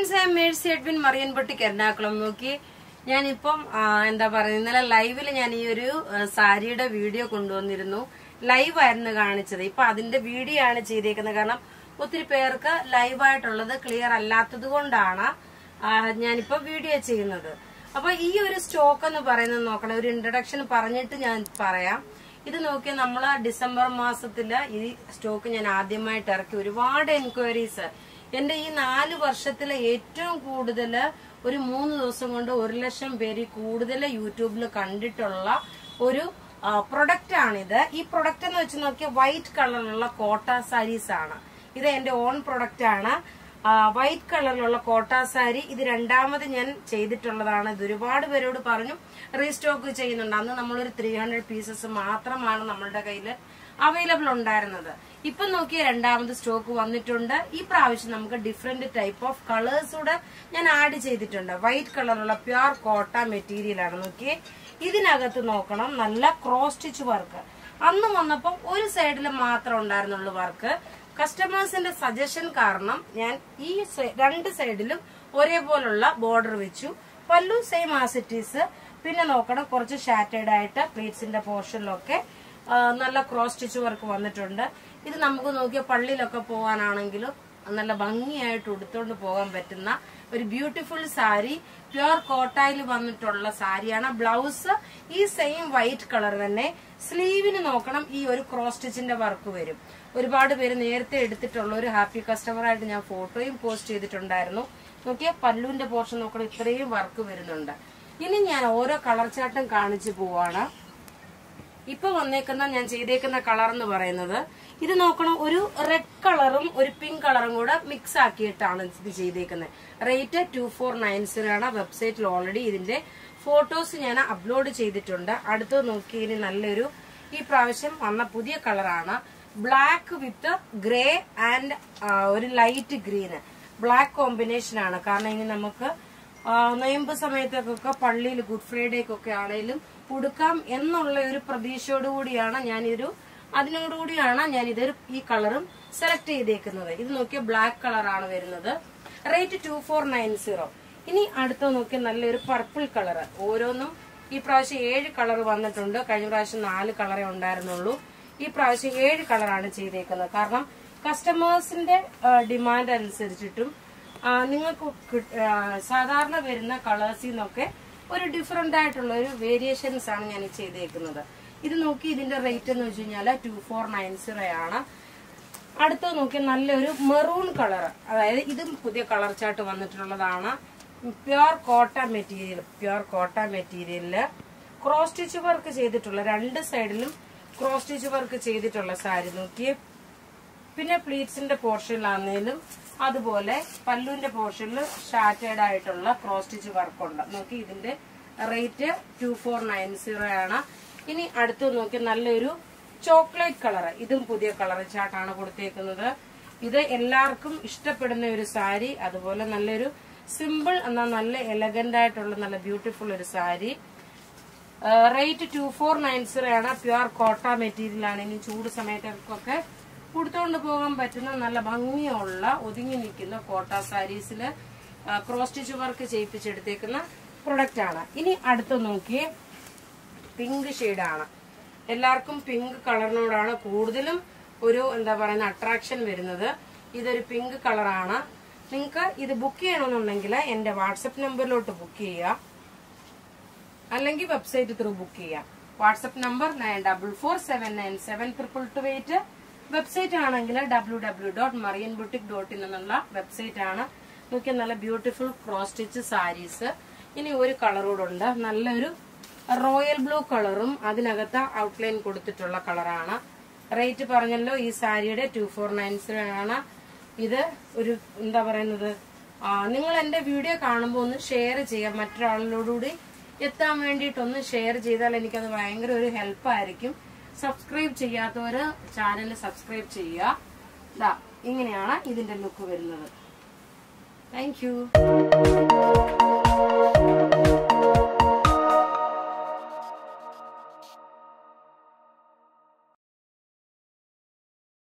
friends I Mercy Edwin മറിയൻപട്ടിക്ക് എറണാകുളം നോക്കി ഞാനിപ്പം ആ, എന്താ പറയുക ഇന്നലെ ലൈവിൽ ഞാൻ ഈ ഒരു ആ, സാരിയുടെ വീഡിയോ കൊണ്ടുവന്നിരുന്നു ലൈവ് ആയിരുന്നു കാണിച്ചത് ഇപ്പൊ അതിന്റെ വീഡിയോ ആണ് ചെയ്തേക്കുന്നത് കാരണം ഒത്തിരി പേർക്ക് ലൈവായിട്ടുള്ളത് ക്ലിയർ അല്ലാത്തത് കൊണ്ടാണ് ആ, ഞാനിപ്പോ വീഡിയോ ചെയ്യുന്നത് അപ്പൊ ഈ ഒരു സ്റ്റോക്ക് എന്ന് പറയുന്നത് നോക്കണം ഒരു ഇൻട്രഡക്ഷൻ പറഞ്ഞിട്ട് ഞാൻ പറയാം ഇത് നോക്കി നമ്മൾ ഡിസംബർ മാസത്തില് ഈ സ്റ്റോക്ക് ഞാൻ ആദ്യമായിട്ട് ഇറക്കി ഒരുപാട് എൻക്വയറീസ് എന്റെ ഈ നാല് വർഷത്തിലെ ഏറ്റവും കൂടുതൽ ഒരു മൂന്ന് ദിവസം കൊണ്ട് ഒരു ലക്ഷം പേര് കൂടുതൽ യൂട്യൂബിൽ കണ്ടിട്ടുള്ള ഒരു പ്രൊഡക്റ്റ് ആണിത് ഈ പ്രൊഡക്റ്റ് എന്ന് വെച്ച് നോക്കിയാൽ വൈറ്റ് കളറിലുള്ള കോട്ട സാരീസ് ആണ് ഇത് എന്റെ ഓൺ പ്രൊഡക്റ്റ് ആണ് വൈറ്റ് കളറിലുള്ള കോട്ട സാരി ഇത് രണ്ടാമത് ഞാൻ ചെയ്തിട്ടുള്ളതാണ് ഇത് ഒരുപാട് പേരോട് പറഞ്ഞു റീസ്റ്റോക്ക് ചെയ്യുന്നുണ്ട് അന്ന് നമ്മളൊരു ത്രീ ഹൺഡ്രഡ് പീസസ് മാത്രമാണ് നമ്മളുടെ കയ്യിൽ അവൈലബിൾ ഉണ്ടായിരുന്നത് ഇപ്പൊ നോക്കിയ രണ്ടാമത് സ്റ്റോക്ക് വന്നിട്ടുണ്ട് ഈ പ്രാവശ്യം നമുക്ക് ഡിഫറെന്റ് ടൈപ്പ് ഓഫ് കളേഴ്സ് കൂടെ ഞാൻ ആഡ് ചെയ്തിട്ടുണ്ട് വൈറ്റ് കളറുള്ള പ്യുർ കോട്ട മെറ്റീരിയൽ ആണ് നോക്കിയേ ഇതിനകത്ത് നോക്കണം നല്ല ക്രോസ് സ്റ്റിച്ച് വർക്ക് അന്ന് വന്നപ്പോൾ ഒരു സൈഡിൽ മാത്രം ഉണ്ടായിരുന്നുള്ളൂ വർക്ക് കസ്റ്റമേഴ്സിന്റെ സജഷൻ കാരണം ഞാൻ ഈ സൈ- രണ്ട് സൈഡിലും ഒരേപോലുള്ള ബോർഡർ വെച്ചു പല്ലു സെയിം ആസ് ഇറ്റ് ഈസ് പിന്നെ നോക്കണം കുറച്ച് ഷാറ്റേഡ് ആയിട്ട് പ്ലീറ്റ്സിന്റെ പോർഷനിലൊക്കെ ആ, നല്ല ക്രോസ് സ്റ്റിച്ച് വർക്ക് വന്നിട്ടുണ്ട് ഇത് നമുക്ക് നോക്കിയ പള്ളിയിലൊക്കെ പോകാനാണെങ്കിലും നല്ല ഭംഗിയായിട്ട് ഉടുത്തോണ്ട് പോകാൻ പറ്റുന്ന ഒരു ബ്യൂട്ടിഫുൾ സാരി പ്യുർ കോട്ടായിൽ വന്നിട്ടുള്ള സാരിയാണ് ബ്ലൗസ് ഈ സെയിം വൈറ്റ് കളർ തന്നെ സ്ലീവിന് നോക്കണം ഈ ഒരു ക്രോസ് സ്റ്റിച്ചിന്റെ വർക്ക് വരും ഒരുപാട് പേര് നേരത്തെ എടുത്തിട്ടുള്ള ഒരു ഹാപ്പി കസ്റ്റമറായിട്ട് ഞാൻ ഫോട്ടോയും പോസ്റ്റ് ചെയ്തിട്ടുണ്ടായിരുന്നു നോക്കിയാൽ പല്ലുവിന്റെ പോർഷൻ നോക്കണം ഇത്രയും വർക്ക് വരുന്നുണ്ട് ഇനി ഞാൻ ഓരോ കളർ ചാർട്ടും കാണിച്ചു പോവാണ് ഇപ്പൊ വന്നേക്കുന്ന ഞാൻ ചെയ്തേക്കുന്ന കളർ എന്ന് പറയുന്നത് ഇത് നോക്കണം ഒരു റെഡ് കളറും ഒരു പിങ്ക് കളറും കൂടെ മിക്സ് ആക്കിയിട്ടാണ് ഇത് ചെയ്തേക്കുന്നത് rate two four nine zero ആണ് വെബ്സൈറ്റിൽ ഓൾറെഡി ഇതിന്റെ ഫോട്ടോസ് ഞാൻ അപ്ലോഡ് ചെയ്തിട്ടുണ്ട് അടുത്ത് നോക്കി ഇനി നല്ലൊരു ഈ പ്രാവശ്യം വന്ന പുതിയ കളറാണ് ബ്ലാക്ക് വിത്ത് ഗ്രേ ആൻഡ് ഒരു ലൈറ്റ് ഗ്രീന് ബ്ലാക്ക് കോമ്പിനേഷൻ ആണ് കാരണം ഇനി നമുക്ക് ആ, നോയമ്പ് സമയത്തൊക്കെ പള്ളിയിൽ ഗുഡ് ഫ്രൈഡേക്കൊക്കെ ആണെങ്കിലും ഉടുക്കാം എന്നുള്ള ഒരു പ്രതീക്ഷയോട് കൂടിയാണ് ഞാനിതൊരു അതിനോടുകൂടിയാണ് ഞാൻ ഇതൊരു ഈ കളറും സെലക്ട് ചെയ്തേക്കുന്നത് ഇത് നോക്കിയ ബ്ലാക്ക് കളറാണ് വരുന്നത് rate two four nine zero ഇനി അടുത്ത നോക്കിയ നല്ലൊരു പർപ്പിൾ കളർ ഓരോന്നും ഈ പ്രാവശ്യം ഏഴ് കളർ വന്നിട്ടുണ്ട് കഴിഞ്ഞ പ്രാവശ്യം നാല് കളറേ ഉണ്ടായിരുന്നുള്ളൂ ഈ പ്രാവശ്യം ഏഴ് കളറാണ് ചെയ്തേക്കുന്നത് കാരണം കസ്റ്റമേഴ്സിന്റെ ഡിമാൻഡ് അനുസരിച്ചിട്ടും ആ, നിങ്ങൾക്ക് കിട്ട- ആ, സാധാരണ വരുന്ന കളേഴ്സിൽ നിന്നൊക്കെ ഒരു ഡിഫറെന്റ് ആയിട്ടുള്ള ഒരു വേരിയേഷൻസ് ആണ് ഞാൻ ഈ ചെയ്തേക്കുന്നത് ഇത് നോക്കി ഇതിന്റെ റേറ്റ് എന്ന് വെച്ച് കഴിഞ്ഞാൽ ടു ഫോർ നയൻ സീറോ ആണ് അടുത്ത നോക്കി നല്ലൊരു മെറൂൺ കളർ അതായത് ഇതും പുതിയ കളർ ചാർട്ട് വന്നിട്ടുള്ളതാണ് pure Kota material pure Kota മെറ്റീരിയലില് ക്രോസ് സ്റ്റിച്ച് വർക്ക് ചെയ്തിട്ടുള്ള രണ്ട് സൈഡിലും ക്രോസ് സ്റ്റിച്ച് വർക്ക് ചെയ്തിട്ടുള്ള സാരി നോക്കിയേ പിന്നെ പ്ലീറ്റ്സിന്റെ പോർഷനിലാണെങ്കിലും അതുപോലെ പല്ലുവിന്റെ പോർഷനിൽ ഷാറ്റേഡ് ആയിട്ടുള്ള ക്രോസ് സ്റ്റിച്ച് വർക്ക് ഉണ്ട് നോക്കി ഇതിന്റെ rate two four nine zero ആണ് ഇനി അടുത്ത് നോക്കി നല്ലൊരു ചോക്ലേറ്റ് കളർ ഇതും പുതിയ കളർ ചാർട്ടാണ് കൊടുത്തേക്കുന്നത് ഇത് എല്ലാവർക്കും ഇഷ്ടപ്പെടുന്ന ഒരു സാരി അതുപോലെ നല്ലൊരു സിമ്പിൾ എന്നാൽ നല്ല എലഗന്റ് ആയിട്ടുള്ള നല്ല ബ്യൂട്ടിഫുൾ ഒരു sari rate two four nine zero ആണ് പ്യുർ കോട്ട മെറ്റീരിയൽ ആണ് ഇനി ചൂട് സമയത്തൊക്കെ കൊടുത്തോണ്ട് പോകാൻ പറ്റുന്ന നല്ല ഭംഗിയുള്ള ഒതുങ്ങി നിൽക്കുന്ന കോട്ട സാരീസില് ക്രോസ് സ്റ്റിച്ച് വർക്ക് ചെയ്യിപ്പിച്ചെടുത്തേക്കുന്ന പ്രൊഡക്റ്റ് ആണ് ഇനി അടുത്ത് നോക്കി പിങ്ക് ആണ് എല്ലാവർക്കും പിങ്ക് കളറിനോടാണ് കൂടുതലും ഒരു എന്താ പറയുന്ന അട്രാക്ഷൻ വരുന്നത് ഇതൊരു പിങ്ക് കളറാണ് നിങ്ങൾക്ക് ഇത് ബുക്ക് ചെയ്യണമെന്നുണ്ടെങ്കിൽ എന്റെ വാട്സപ്പ് നമ്പറിലോട്ട് ബുക്ക് ചെയ്യുക അല്ലെങ്കിൽ വെബ്സൈറ്റ് ത്രൂ ബുക്ക് ചെയ്യാം WhatsApp number nine double four seven nine seven triple two eight website ആണെങ്കിൽ W W dot Marian boutique dot in എന്നുള്ള വെബ്സൈറ്റ് ആണ് നോക്കിയ നല്ല ബ്യൂട്ടിഫുൾ ക്രോസ് സ്റ്റിച്ച് സാരീസ് ഇനി ഒരു കളർ കൂടെ ഉണ്ട് നല്ലൊരു റോയൽ ബ്ലൂ കളറും അതിനകത്ത് ഔട്ട്ലൈൻ കൊടുത്തിട്ടുള്ള കളറാണ് റേറ്റ് പറഞ്ഞല്ലോ ഈ സാരിയുടെ ടു ഫോർ നയൻ സീറോ ആണ് ഇത് ഒരു എന്താ പറയുന്നത് ആ, നിങ്ങൾ എന്റെ വീഡിയോ കാണുമ്പോൾ ഒന്ന് ഷെയർ ചെയ്യാം മറ്റൊരാളിനോടുകൂടി എത്താൻ വേണ്ടിയിട്ടൊന്ന് ഷെയർ ചെയ്താൽ എനിക്കത് ഭയങ്കര ഒരു ഹെൽപ്പ് ആയിരിക്കും സബ്സ്ക്രൈബ് ചെയ്യാത്തവര് ചാനൽ സബ്സ്ക്രൈബ് ചെയ്യുക ദാ ഇങ്ങനെയാണ് ഇതിന്റെ ലുക്ക് വരുന്നത് താങ്ക് യു